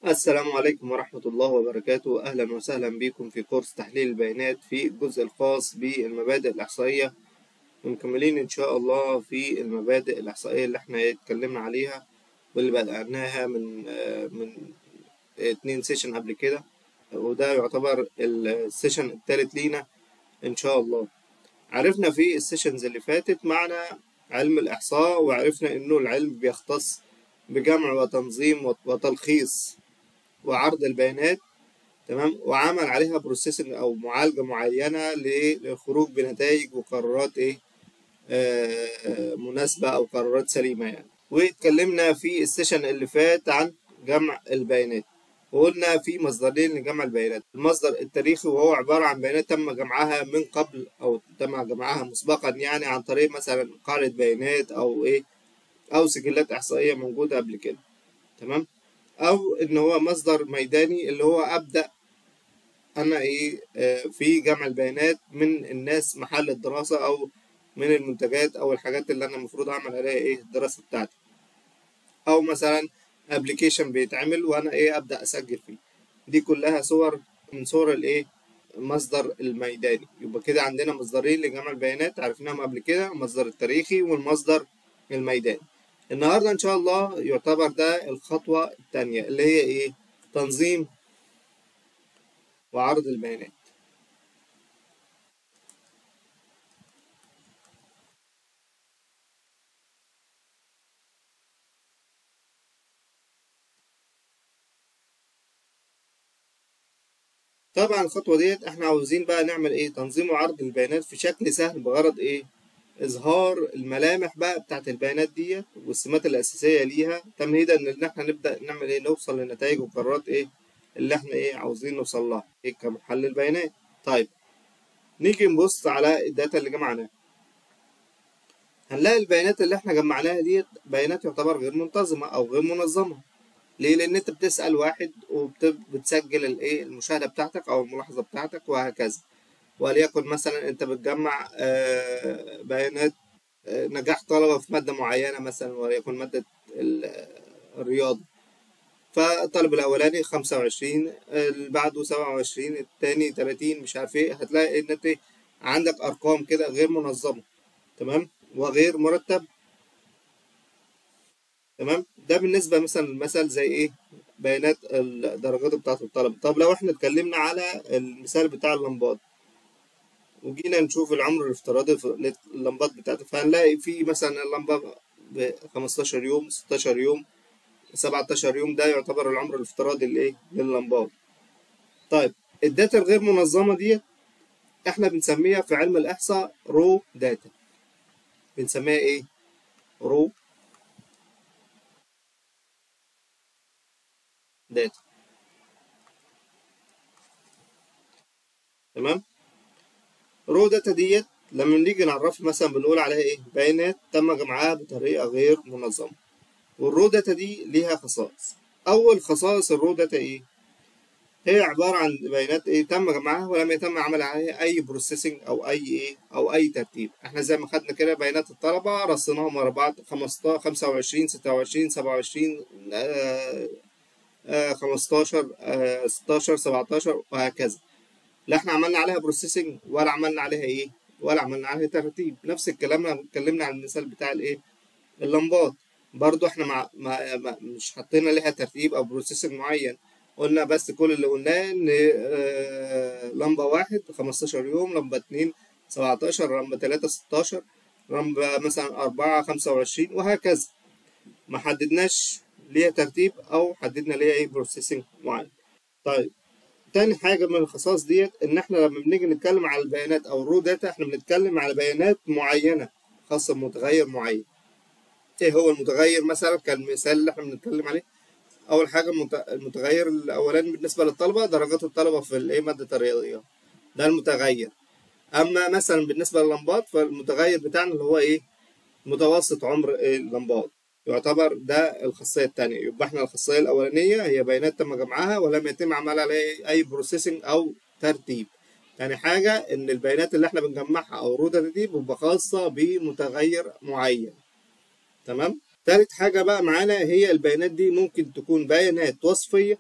السلام عليكم ورحمة الله وبركاته أهلا وسهلا بكم في كورس تحليل البيانات في الجزء الخاص بالمبادئ الإحصائية ومكملين إن شاء الله في المبادئ الإحصائية اللي احنا اتكلمنا عليها واللي بدأناها من آه، من اتنين سيشن قبل كده وده يعتبر السيشن التالت لينا إن شاء الله عرفنا في السيشنز اللي فاتت معنى علم الإحصاء وعرفنا إنه العلم بيختص بجمع وتنظيم وتلخيص وعرض البيانات تمام وعمل عليها بروسيسنج او معالجه معينه للخروج بنتائج وقرارات ايه آه مناسبه او قرارات سليمه يعني واتكلمنا في السيشن اللي فات عن جمع البيانات وقلنا في مصدرين لجمع البيانات المصدر التاريخي وهو عبارة عن بيانات تم جمعها من قبل أو تم جمعها مسبقا يعني عن طريق مثلا قاعدة بيانات أو إيه أو سجلات إحصائية موجودة قبل كده تمام او ان هو مصدر ميداني اللي هو ابدا انا ايه آه، في جمع البيانات من الناس محل الدراسه او من المنتجات او الحاجات اللي انا المفروض اعمل عليها ايه الدراسه بتاعتي او مثلا ابلكيشن بيتعمل وانا ايه ابدا اسجل فيه دي كلها صور من صور الايه المصدر الميداني يبقى كده عندنا مصدرين لجمع البيانات عرفناهم قبل كده المصدر التاريخي والمصدر الميداني النهارده ان شاء الله يعتبر ده الخطوه الثانيه اللي هي ايه تنظيم وعرض البيانات طبعا الخطوه ديت احنا عاوزين بقى نعمل ايه تنظيم وعرض البيانات في شكل سهل بغرض ايه اظهار الملامح بقى بتاعت البيانات ديت والسمات الاساسيه ليها تمهيدا ان احنا نبدا نعمل ايه نوصل لنتائج وقرارات ايه اللي احنا ايه عاوزين نوصل لها ايه كمحلل بيانات طيب نيجي نبص على الداتا اللي جمعناها هنلاقي البيانات اللي احنا جمعناها ديت بيانات يعتبر غير منتظمه او غير منظمه ليه لان انت بتسال واحد وبتسجل الايه المشاهده بتاعتك او الملاحظه بتاعتك وهكذا وليكن مثلا انت بتجمع آه، بيانات آه، نجاح طلبة في مادة معينة مثلا وليكن مادة ال- الرياضة فالطالب الأولاني خمسة وعشرين اللي بعده سبعة وعشرين التاني تلاتين مش عارف ايه هتلاقي ان انت عندك أرقام كده غير منظمة تمام وغير مرتب تمام ده بالنسبة مثلا مثل زي ايه بيانات الدرجات بتاعة الطلبة طب لو احنا اتكلمنا على المثال بتاع اللمبات وجينا نشوف العمر الافتراضي في اللمبات بتاعته فهنلاقي في مثلا اللمبة ب 15 يوم 16 يوم 17 يوم ده يعتبر العمر الافتراضي للايه لللمبات طيب الداتا الغير منظمة ديت احنا بنسميها في علم الإحصاء رو داتا بنسميها ايه رو داتا تمام رو داتا ديت لما نيجي نعرفها مثلا بنقول عليها ايه بيانات تم جمعها بطريقه غير منظمه والرو داتا دي ليها خصائص اول خصائص الرو داتا ايه هي عباره عن بيانات ايه تم جمعها ولم يتم عمل عليها اي بروسيسنج او اي ايه او اي ترتيب احنا زي ما خدنا كده بيانات الطلبه رصيناهم ورا بعض 15 25 26 27 آه آه 15 آه 16 17 وهكذا لا احنا عملنا عليها بروسيسنج ولا عملنا عليها ايه ولا عملنا عليها ترتيب نفس الكلام لما اتكلمنا عن المثال بتاع الايه اللمبات برضو احنا مع مع مع- مش حاطين ليها ترتيب او بروسيسنج معين قلنا بس كل اللي قلناه ان آه، لمبة واحد 15 يوم لمبة اتنين 17 لمبة تلاتة 16 لمبة مثلا أربعة 25 وهكذا ما حددناش ليها ترتيب او حددنا ليها ايه بروسيسنج معين طيب تاني حاجة من الخصائص ديت إن إحنا لما بنيجي نتكلم على البيانات أو الرو داتا إحنا بنتكلم على بيانات معينة خاصة بمتغير معين. إيه هو المتغير مثلا كالمثال اللي إحنا بنتكلم عليه؟ أول حاجة المت- المتغير الأولاني بالنسبة للطلبة درجات الطلبة في الإيه مادة الرياضيات. ده المتغير. أما مثلا بالنسبة لللمبات فالمتغير بتاعنا اللي هو إيه؟ متوسط عمر إيه اللمبات. يعتبر ده الخاصية التانية يبقى احنا الخاصية الأولانية هي بيانات تم جمعها ولم يتم عمل عليها أي بروسيسنج أو ترتيب تاني حاجة إن البيانات اللي احنا بنجمعها أو الرودة دي بتبقى خاصة بمتغير معين تمام تالت حاجة بقى معانا هي البيانات دي ممكن تكون بيانات وصفية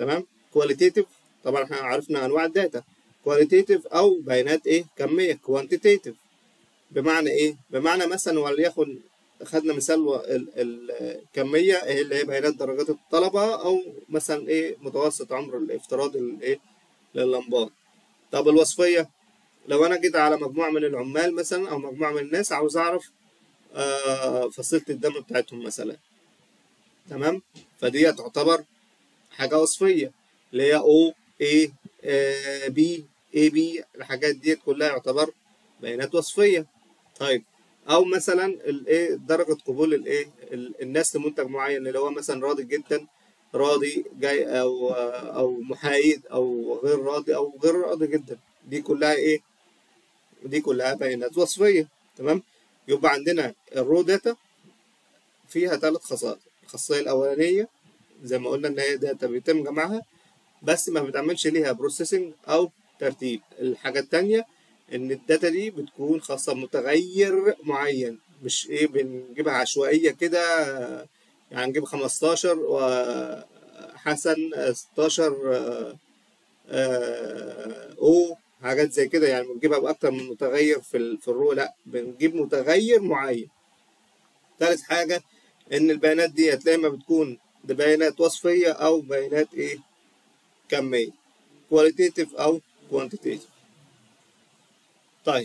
تمام كواليتيتيف طبعا احنا عرفنا انواع الداتا كواليتيتيف او بيانات ايه كميه كوانتيتيف بمعنى ايه بمعنى مثلا وليكن خدنا مثال و- ال- ال- الكميه إيه اللي هي بيانات درجات الطلبه او مثلا ايه متوسط عمر الافتراضي للايه لللمبات طب الوصفيه لو انا جيت على مجموعه من العمال مثلا او مجموعه من الناس عاوز اعرف آه، فصيله الدم بتاعتهم مثلا تمام فدي تعتبر حاجه وصفيه اللي هي او اي بي اي بي الحاجات دي كلها يعتبر بيانات وصفيه طيب او مثلا الايه درجه قبول الايه ال- الناس لمنتج معين اللي هو مثلا راضي جدا راضي جاي او او محايد او غير راضي او غير راضي جدا دي كلها ايه دي كلها بيانات وصفيه تمام يبقى عندنا الرو داتا فيها ثلاث خصائص الخاصيه الاولانيه زي ما قلنا ان هي داتا بيتم جمعها بس ما بتعملش ليها بروسيسنج او ترتيب الحاجه التانيه ان الداتا دي بتكون خاصه بمتغير معين مش ايه بنجيبها عشوائيه كده يعني نجيب 15 وحسن 16 آه، آه، او حاجات زي كده يعني بنجيبها باكتر من متغير في ال- في الرو لا بنجيب متغير معين ثالث حاجه ان البيانات دي هتلاقي ما بتكون دي بيانات وصفيه او بيانات ايه كميه كواليتيتيف او كوانتيتيف طيب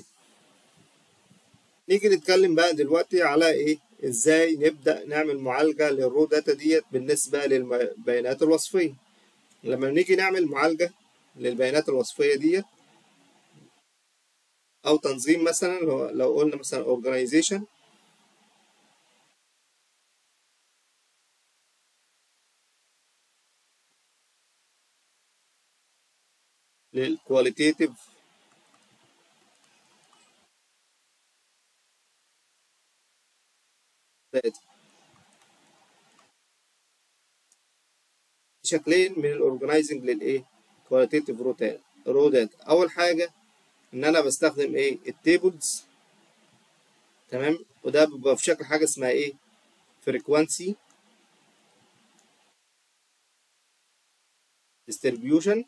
نيجي نتكلم بقى دلوقتي على ايه ازاي نبدا نعمل معالجه للرو داتا ديت بالنسبه للبيانات الوصفيه لما نيجي نعمل معالجه للبيانات الوصفيه ديت او تنظيم مثلا لو لو قلنا مثلا organization للكواليتيتيف داتا شكلين من الاورجنايزنج للايه كواليتيتيف رو داتا اول حاجه ان انا بستخدم ايه التيبلز تمام وده بيبقى في شكل حاجه اسمها ايه فريكوانسي distribution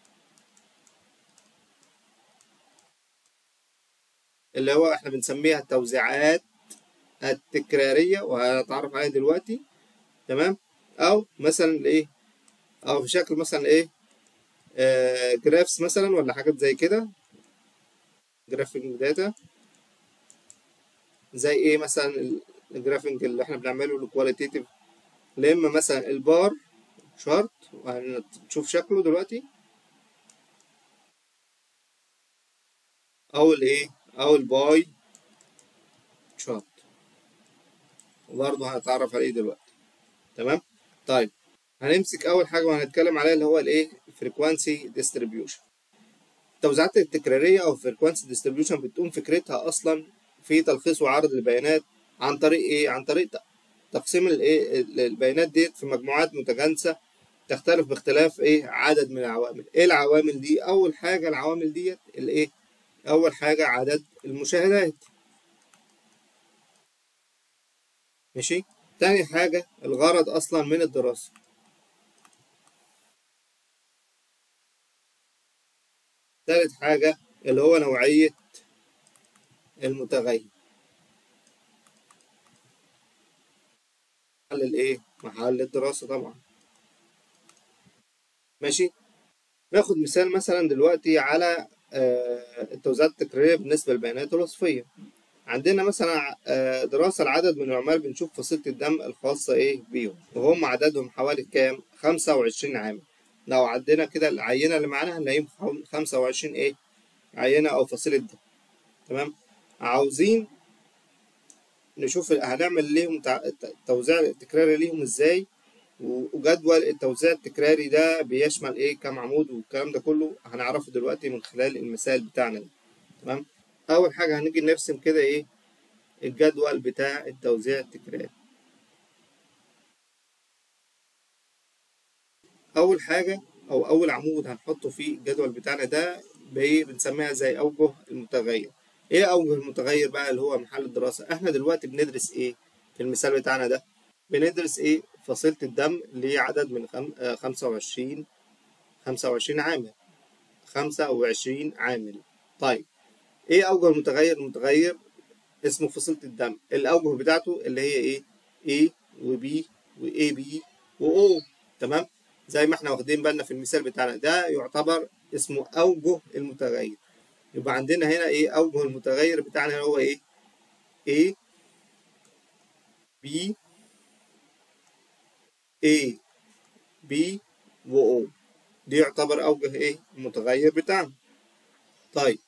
اللي هو احنا بنسميها التوزيعات التكراريه وهنتعرف عليها دلوقتي تمام او مثلا الايه او في شكل مثلا ايه آه جرافس مثلا ولا حاجات زي كده جرافينج داتا زي ايه مثلا الجرافينج اللي احنا بنعمله الكواليتيتيف يا اما مثلا البار شارت وهنشوف شكله دلوقتي او الايه او الباي شارت وبرضه هنتعرف عليه دلوقتي تمام طيب هنمسك اول حاجه وهنتكلم عليها اللي هو الايه فريكوانسي ديستريبيوشن التوزيعات التكراريه او فريكوانسي ديستريبيوشن بتقوم فكرتها اصلا في تلخيص وعرض البيانات عن طريق ايه عن طريق تقسيم الايه البيانات ديت في مجموعات متجانسه تختلف باختلاف ايه عدد من العوامل ايه العوامل دي اول حاجه العوامل ديت الايه اول حاجه عدد المشاهدات ماشي تاني حاجه الغرض اصلا من الدراسه تالت حاجه اللي هو نوعيه المتغير محل الايه محل الدراسه طبعا ماشي ناخد مثال مثلا دلوقتي على التوزيعات التكراريه بالنسبه للبيانات الوصفيه عندنا مثلا دراسه لعدد من العمال بنشوف فصيله الدم الخاصه ايه بيهم وهم عددهم حوالي كام 25 عامل لو عدينا كده العينه اللي معانا هنلاقيهم 25 ايه عينه او فصيله دم تمام عاوزين نشوف هنعمل ليهم توزيع التكراري ليهم ازاي وجدول التوزيع التكراري ده بيشمل ايه كام عمود والكلام ده كله هنعرفه دلوقتي من خلال المثال بتاعنا ده تمام اول حاجه هنيجي نرسم كده ايه الجدول بتاع التوزيع التكراري اول حاجه او اول عمود هنحطه في الجدول بتاعنا ده بنسميها زي اوجه المتغير ايه اوجه المتغير بقى اللي هو محل الدراسه احنا دلوقتي بندرس ايه في المثال بتاعنا ده بندرس ايه فصيلة الدم اللي هي عدد من خم... 25 خمسة وعشرين عامل خمسة وعشرين عامل طيب ايه اوجه المتغير المتغير اسمه فصيلة الدم الاوجه بتاعته اللي هي ايه A و B و AB و O تمام زي ما احنا واخدين بالنا في المثال بتاعنا ده يعتبر اسمه اوجه المتغير يبقى عندنا هنا ايه اوجه المتغير بتاعنا هو ايه A B A B و O دي يعتبر اوجه ايه المتغير بتاعنا طيب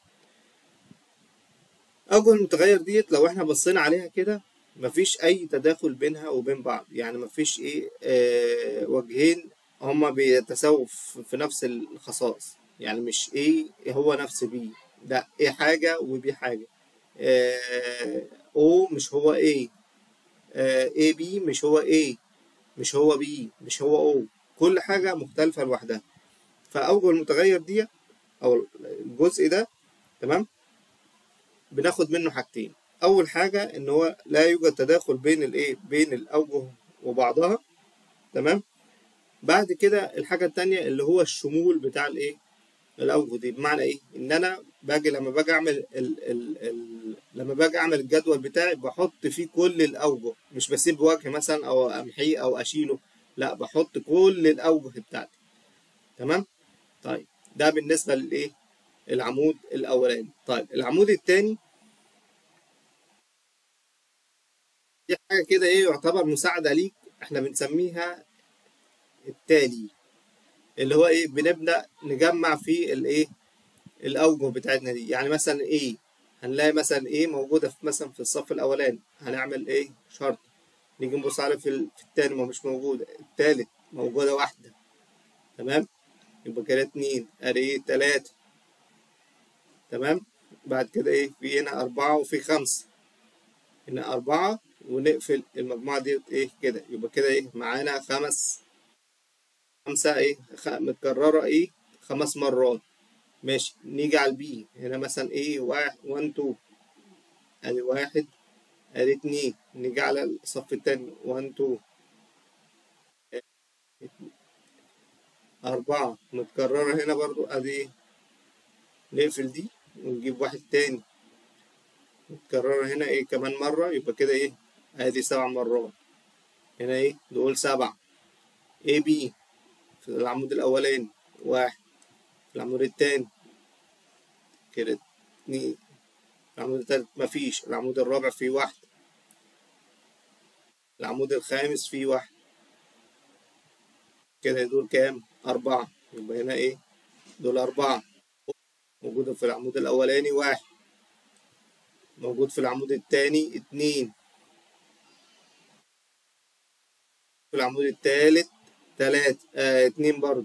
اوجه المتغير ديت لو احنا بصينا عليها كده مفيش اي تداخل بينها وبين بعض يعني مفيش ايه آه وجهين هما بيتساووا في نفس الخصائص يعني مش ايه هو نفس بي لا ايه حاجة وبي حاجة آه او مش هو ايه آه اي بي مش هو ايه مش هو بي مش هو او كل حاجة مختلفة لوحدها فأوجه المتغير دي أو الجزء ده تمام بناخد منه حاجتين أول حاجة إن هو لا يوجد تداخل بين الإيه بين الأوجه وبعضها تمام بعد كده الحاجة التانية اللي هو الشمول بتاع الإيه الأوجه دي بمعنى إيه إن أنا باجي لما باجي أعمل ال ال ال لما باجي أعمل الجدول بتاعي بحط فيه كل الأوجه مش بسيب وجه مثلا أو أمحيه أو أشيله لا بحط كل الأوجه بتاعتي تمام طيب ده بالنسبة للإيه العمود الأولاني طيب العمود التاني دي حاجة كده إيه يعتبر مساعدة ليك إحنا بنسميها التالي اللي هو إيه بنبدأ نجمع فيه الإيه الأوجه بتاعتنا دي يعني مثلا إيه هنلاقي مثلا إيه موجودة في مثلا في الصف الأولاني هنعمل إيه شرط نيجي نبص عليه في, ال... في التاني ما مش موجودة التالت موجودة واحدة تمام يبقى كده اتنين ادي ايه تلاتة تمام بعد كده ايه في هنا أربعة وفي خمسة هنا أربعة ونقفل المجموعة دي ايه كده يبقى كده ايه معانا خمس خمسة ايه خ... متكررة ايه خمس مرات ماشي نيجي على البي هنا مثلا ايه واحد وان تو ادي واحد ادي اتنين نيجي على الصف التاني وان تو أربعة متكررة هنا برضو أدي نقفل دي ونجيب واحد تاني متكررة هنا إيه كمان مرة يبقى كده إيه أدي سبع مرات هنا إيه دول سبعة A B في العمود الأولاني واحد في العمود التاني كده اتنين العمود التالت مفيش العمود الرابع فيه واحد العمود الخامس فيه واحد كده دول كام؟ أربعة يبقى هنا إيه؟ دول أربعة موجودة في العمود الأولاني واحد موجود في العمود التاني اتنين في العمود التالت تلاتة آه اتنين برضو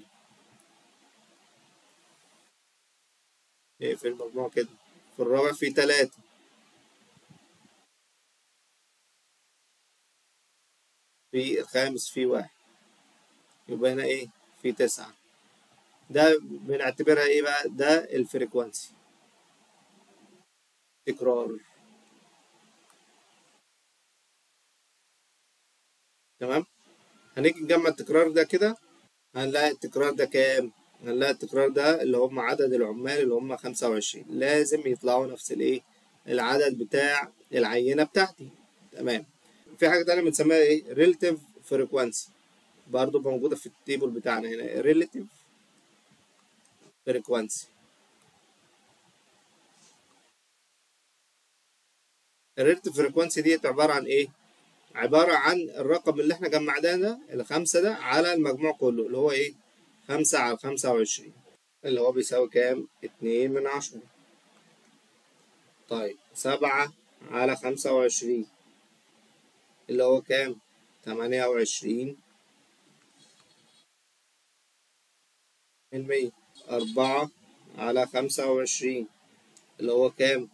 نقفل المجموع كده في الرابع في تلاتة في الخامس في واحد يبقى هنا ايه في تسعة ده بنعتبرها ايه بقى ده الفريكوانسي تكرار تمام هنيجي نجمع التكرار ده كده هنلاقي التكرار ده كام هنلاقي التكرار ده اللي هم عدد العمال اللي هم خمسة وعشرين لازم يطلعوا نفس الايه العدد بتاع العينة بتاعتي تمام في حاجة تانية بنسميها ايه relative frequency برضو موجودة في التيبل بتاعنا هنا relative frequency الريليتيف فريكوانسي ديت عبارة عن ايه؟ عبارة عن الرقم اللي احنا جمعناه ده الخمسة ده على المجموع كله اللي هو ايه؟ خمسة على خمسة وعشرين اللي هو بيساوي كام؟ اتنين من عشرة طيب سبعة على خمسة وعشرين اللي هو كام؟ تمانية وعشرين من مية أربعة على خمسة وعشرين اللي هو كام؟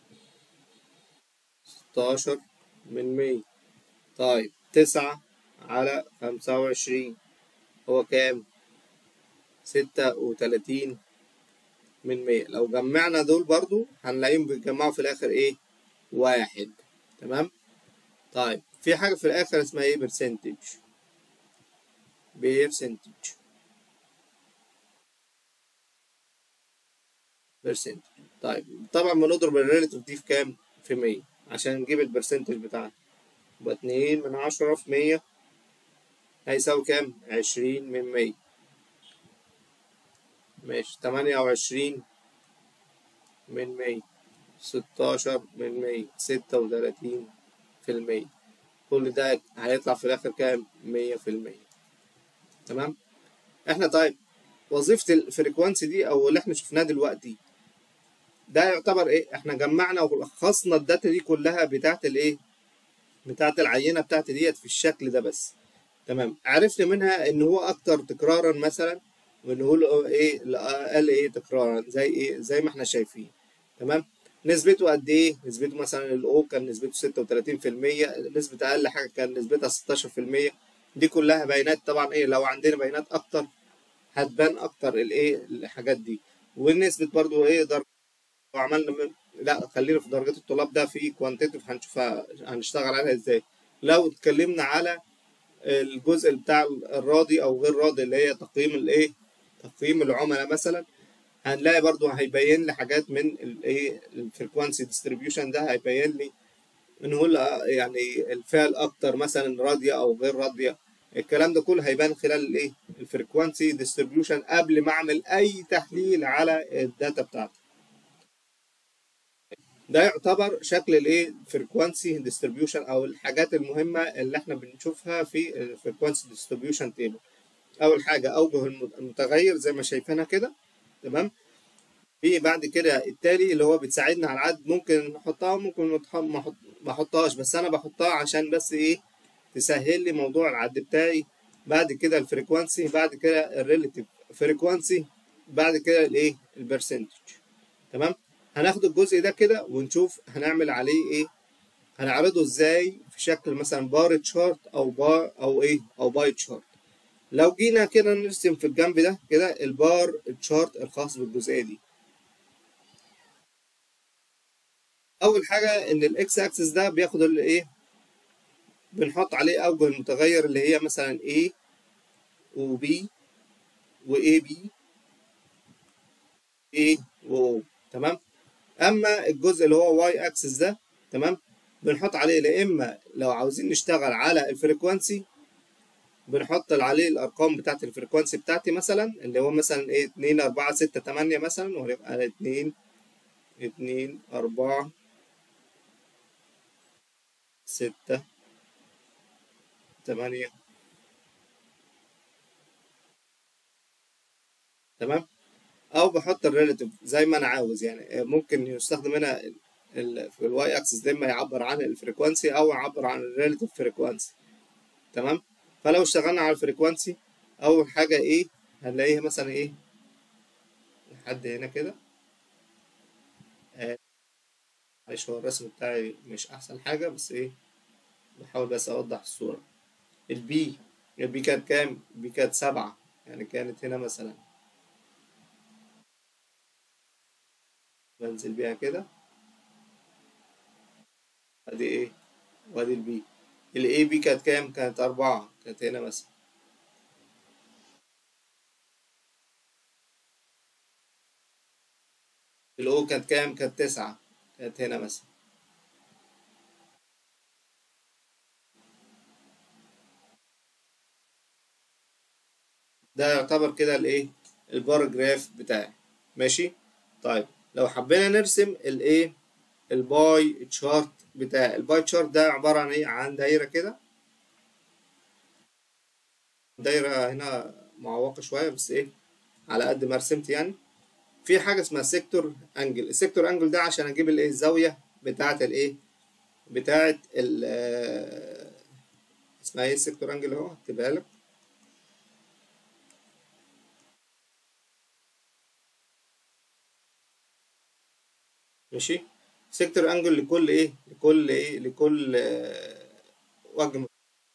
ستاشر من مية طيب تسعة على خمسة وعشرين هو كام؟ ستة وتلاتين من مية لو جمعنا دول برضو هنلاقيهم بيتجمعوا في الآخر إيه؟ واحد تمام؟ طيب في حاجة في الآخر اسمها إيه؟ برسنتج برسنتج برسنت طيب طبعا بنضرب الريلاتيف دي في كام في 100 عشان نجيب البرسنتج بتاعنا يبقى 2 من 10 في 100 هيساوي كام 20 من 100 ماشي 28 من 100 16 من 100 36 في المية كل ده هيطلع في الآخر كام؟ مية في المية تمام؟ احنا طيب وظيفة الفريكوانسي دي أو اللي احنا شفناه دلوقتي ده يعتبر ايه؟ احنا جمعنا ولخصنا الداتا دي كلها بتاعت الايه؟ بتاعت العينة بتاعت ديت في الشكل ده بس تمام عرفنا منها ان هو اكتر تكرارا مثلا وان هو ايه اقل ايه تكرارا زي ايه زي ما احنا شايفين تمام نسبته قد ايه؟ نسبته مثلا الاو كان نسبته 36% نسبة اقل حاجة كان نسبتها 16% دي كلها بيانات طبعا ايه لو عندنا بيانات اكتر هتبان اكتر الايه الحاجات دي ونسبة برضو ايه درجة لو عملنا من لا خلينا في درجات الطلاب ده في كوانتيتيف هنشوفها هنشتغل عليها ازاي لو اتكلمنا على الجزء بتاع الراضي او غير راضي اللي هي تقييم الايه تقييم العملاء مثلا هنلاقي برضو هيبين لي حاجات من الايه الفريكوانسي ديستريبيوشن ده هيبين لي ان هو يعني الفئه الاكتر مثلا راضيه او غير راضيه الكلام ده كله هيبان خلال الايه الفريكوانسي ديستريبيوشن قبل ما اعمل اي تحليل على الداتا بتاعتي ده يعتبر شكل الايه فريكوانسي ديستريبيوشن او الحاجات المهمه اللي احنا بنشوفها في الفريكوانسي ديستريبيوشن تيبل اول حاجه اوجه المتغير زي ما شايفينها كده تمام في بعد كده التالي اللي هو بتساعدنا على العد ممكن نحطها ممكن ما احطهاش بس انا بحطها عشان بس ايه تسهل لي موضوع العد بتاعي بعد كده الفريكوانسي بعد كده الريليتيف فريكوانسي بعد كده الايه البرسنتج تمام هناخد الجزء ده كده ونشوف هنعمل عليه ايه هنعرضه ازاي في شكل مثلا بار تشارت او بار او ايه او باي تشارت لو جينا كده نرسم في الجنب ده كده البار تشارت الخاص بالجزئيه دي اول حاجه ان الاكس اكسس ده بياخد الايه بنحط عليه اوجه المتغير اللي هي مثلا A و B و AB A و O تمام اما الجزء اللي هو واي اكسس ده تمام بنحط عليه لا اما لو عاوزين نشتغل على الفريكوانسي بنحط عليه الارقام بتاعت الفريكوانسي بتاعتي مثلا اللي هو مثلا ايه 2 4 6 8 مثلا وهيبقى 2 2 4 6 8 تمام او بحط الريلاتيف زي ما انا عاوز يعني ممكن يستخدم هنا في الواي اكسس ده اما يعبر عن الفريكوانسي او يعبر عن الريلاتيف فريكوانسي تمام فلو اشتغلنا على الفريكوانسي اول حاجه ايه هنلاقيها مثلا ايه لحد هنا كده معلش هو الرسم بتاعي مش احسن حاجه بس ايه بحاول بس اوضح الصوره البي البي كانت كام البي كانت سبعة يعني كانت هنا مثلا بنزل بيها كده ادي ايه وادي البي الاي بي كانت كام كانت أربعة كانت هنا مثلا الاو كانت كام كانت تسعة كانت هنا مثلا ده يعتبر كده الايه الباراجراف بتاعي ماشي طيب لو حبينا نرسم الايه الباي تشارت بتاع الباي تشارت ده عبارة عن ايه عن دايرة كده دايرة هنا معوقة شوية بس ايه على قد ما رسمت يعني في حاجة اسمها سيكتور انجل السيكتور انجل ده عشان اجيب الايه الزاوية بتاعة الايه بتاعة ال اسمها ايه السيكتور انجل اهو هكتبها لك ماشي سيكتور انجل لكل ايه لكل ايه لكل آه وجه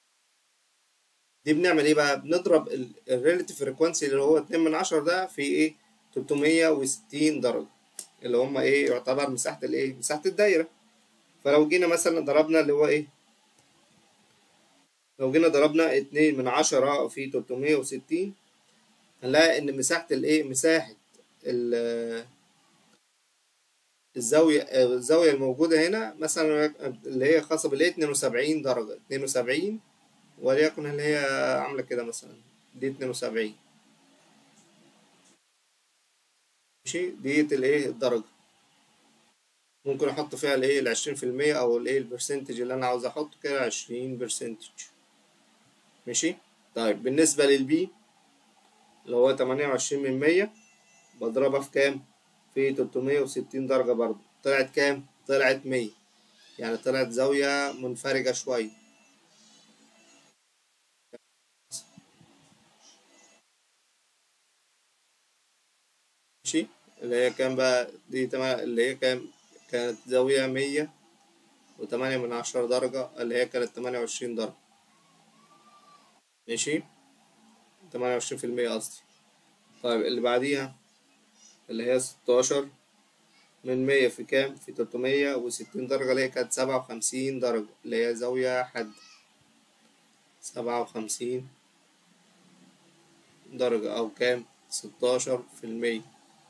دي بنعمل ايه بقى بنضرب الريلاتيف فريكوانسي اللي هو 2 من 10 ده في ايه 360 درجه اللي هم ايه يعتبر مساحه الايه مساحه الدايره فلو جينا مثلا ضربنا اللي هو ايه لو جينا ضربنا 2 من 10 في 360 هنلاقي ان مساحه الايه مساحه ال الزاوية الزاوية الموجودة هنا مثلا اللي هي خاصة بالايه 72 درجة 72 وليكن اللي هي عاملة كده مثلا دي 72 ماشي ديت الايه الدرجة ممكن احط فيها الايه العشرين في المية او الايه البرسنتج اللي انا عاوز احطه كده عشرين برسنتج ماشي طيب بالنسبة للبي اللي هو تمانية وعشرين من مية بضربها في كام في تلتمية وستين درجة برضو طلعت كام طلعت مية يعني طلعت زاوية منفرجة شوية ماشي اللي هي كام بقى دي تمام اللي هي كام كانت زاوية مية وتمانية من عشرة درجة اللي هي كانت تمانية وعشرين درجة ماشي تمانية وعشرين في المية قصدي طيب اللي بعديها اللي هي ستاشر من مية في كام في تلتمية وستين درجة اللي هي كانت سبعة وخمسين درجة اللي هي زاوية حادة سبعة وخمسين درجة أو كام ستاشر في المية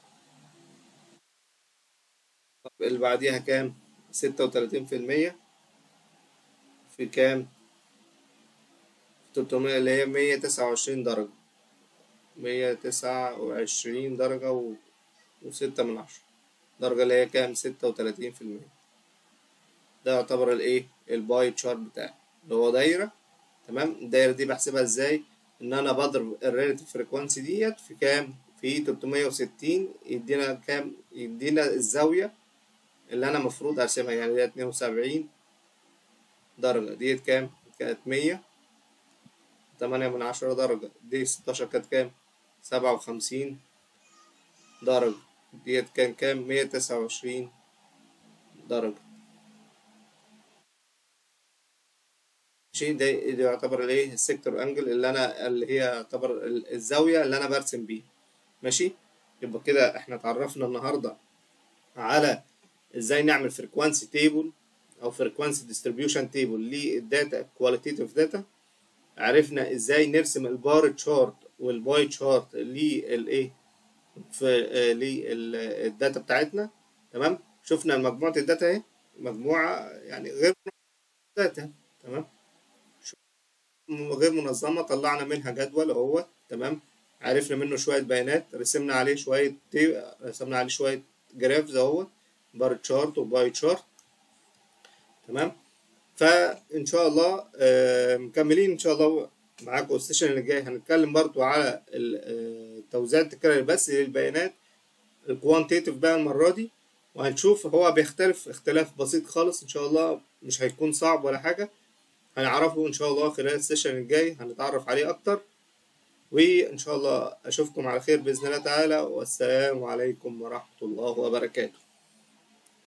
طب اللي بعديها كام ستة وتلاتين في المية في كام تلتمية اللي هي مية تسعة وعشرين درجة مية تسعة وعشرين درجة و... وستة من عشرة درجة اللي هي كام ستة وتلاتين في المية ده يعتبر الايه الباي تشارت بتاعي اللي هو دايرة تمام الدايرة دي بحسبها ازاي ان انا بضرب الريلاتيف فريكوانسي ديت في كام في تلتمية وستين يدينا كام يدينا الزاوية اللي انا مفروض ارسمها يعني دي اتنين وسبعين درجة ديت كام كانت مية تمانية من عشرة درجة دي ستاشر كانت كام سبعة وخمسين درجة ديت كان كام مية تسعة وعشرين درجة ماشي ده ده يعتبر الايه السيكتور انجل اللي انا اللي هي يعتبر الزاوية اللي انا برسم بيها ماشي يبقى كده احنا اتعرفنا النهاردة على ازاي نعمل فريكوانسي تيبل او فريكوانسي ديستريبيوشن تيبل للداتا كواليتيف داتا عرفنا ازاي نرسم البار تشارت والباي تشارت للايه في للداتا بتاعتنا تمام شفنا مجموعة الداتا اهي مجموعة يعني غير داتا تمام غير منظمة طلعنا منها جدول اهو تمام عرفنا منه شوية بيانات رسمنا عليه شوية رسمنا عليه شوية جرافز اهو بار تشارت وباي تشارت تمام فان شاء الله مكملين ان شاء الله معاكم السيشن اللي جاي هنتكلم برضو على توزيع التكرار بس للبيانات الكوانتيتيف بقى المرة دي وهنشوف هو بيختلف اختلاف بسيط خالص ان شاء الله مش هيكون صعب ولا حاجة هنعرفه ان شاء الله خلال السيشن الجاي هنتعرف عليه اكتر وان شاء الله اشوفكم على خير باذن الله تعالى والسلام عليكم ورحمة الله وبركاته